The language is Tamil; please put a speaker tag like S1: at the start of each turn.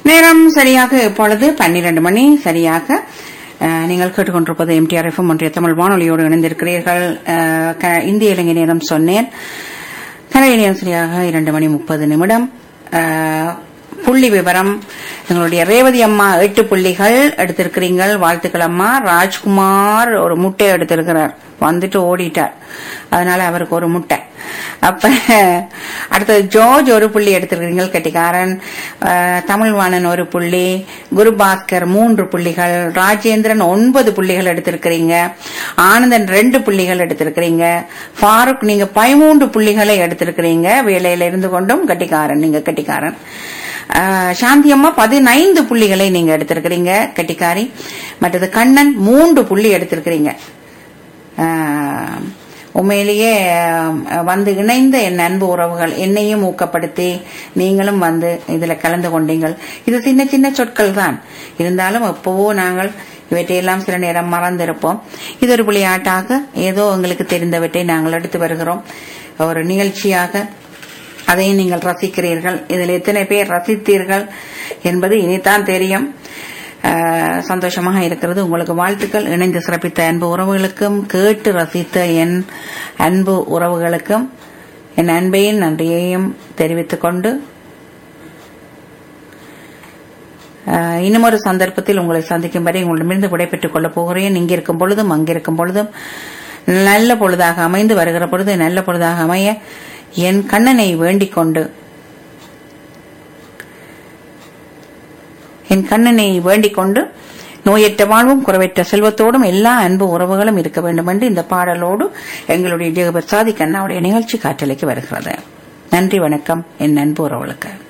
S1: நேரம் சரியாக இப்பொழுது பன்னிரண்டு மணி சரியாக அஹ், நீங்கள் கேட்டுக்கொண்டிருப்பது எம்டிஆர் எஃப்எம் ஒன்றிய தமிழ் வானொலியோடு இணைந்திருக்கிறீர்கள் அஹ், க- இந்திய இலங்கை நேரம் சொன்னேன் கனடிய நேரம் சரியாக இரண்டு மணி முப்பது நிமிடம் அஹ், புள்ளி விவரம் எங்களுடைய ரேவதி அம்மா எட்டு புள்ளிகள் எடுத்திருக்கிறீங்கள் வாழ்த்துக்கள் அம்மா ராஜ்குமார் ஒரு முட்டை எடுத்திருக்கிறார் வந்துட்டு ஓடிட்டார் அதனால அவருக்கு ஒரு முட்டை அப்ப அடுத்தது ஜார்ஜ் ஒரு புள்ளி எடுத்திருக்கிறீங்க கெட்டிக்காரன் அஹ், தமிழ்வாணன் ஒரு புள்ளி குருபாஸ்கர் மூன்று புள்ளிகள் ராஜேந்திரன் ஒன்பது புள்ளிகள் எடுத்திருக்கிறீங்க ஆனந்தன் ரெண்டு புள்ளிகள் எடுத்திருக்கிறீங்க ஃபாரூக் நீங்க பதிமூன்று புள்ளிகளை எடுத்திருக்கிறீங்க வேலையில இருந்து கொண்டும் கெட்டிக்காரன் நீங்க கெட்டிக்காரன் அஹ், சாந்தி அம்மா பதினைந்து புள்ளிகளை நீங்க எடுத்திருக்கிறீங்க கெட்டிக்காரி மற்றது கண்ணன் மூன்று புள்ளி எடுத்திருக்கிறீங்க ஆஹ் உண்மையிலேயே ஆஹ் வந்து இணைந்த என் அன்பு உறவுகள் என்னையும் ஊக்கப்படுத்தி நீங்களும் வந்து இதுல கலந்து கொண்டீங்கள் இது சின்ன சின்ன சொற்கள் தான் இருந்தாலும் எப்பவோ நாங்கள் இவற்றையெல்லாம் சில நேரம் மறந்திருப்போம் இது ஒரு விளையாட்டாக ஏதோ எங்களுக்கு தெரிந்தவற்றை நாங்கள் எடுத்து வருகிறோம் ஒரு நிகழ்ச்சியாக அதையும் நீங்கள் ரசிக்கிறீர்கள் இதில் எத்தனை பேர் ரசித்தீர்கள் என்பது இனித்தான் தெரியும் ஆஹ் சந்தோஷமாக இருக்கிறது உங்களுக்கு வாழ்த்துக்கள் இணைந்து சிறப்பித்த அன்பு உறவுகளுக்கும் கேட்டு ரசித்த என் அன்பு உறவுகளுக்கும் என் அன்பையும் நன்றியையும் தெரிவித்துக் கொண்டு ஆஹ் இன்னும் ஒரு சந்தர்ப்பத்தில் உங்களை சந்திக்கும் வரை உங்களிடமிருந்து விடைபெற்றுக் கொள்ளப் போகிறேன் இங்கிருக்கும் பொழுதும் அங்கிருக்கும் பொழுதும் நல்ல பொழுதாக அமைந்து வருகிற பொழுது நல்ல பொழுதாக அமைய என் கண்ணனை வேண்டிக் கொண்டு என் கண்ணனை வேண்டிக் கொண்டு நோயற்ற வாழ்வும் குறைவற்ற செல்வத்தோடும் எல்லா அன்பு உறவுகளும் இருக்க வேண்டும் என்று இந்த பாடலோடு எங்களுடைய ஜெகபத் சாதி கண்ணாவுடைய நிகழ்ச்சி காற்றலைக்கு வருகிறது நன்றி வணக்கம் என் அன்பு உறவுகளுக்கு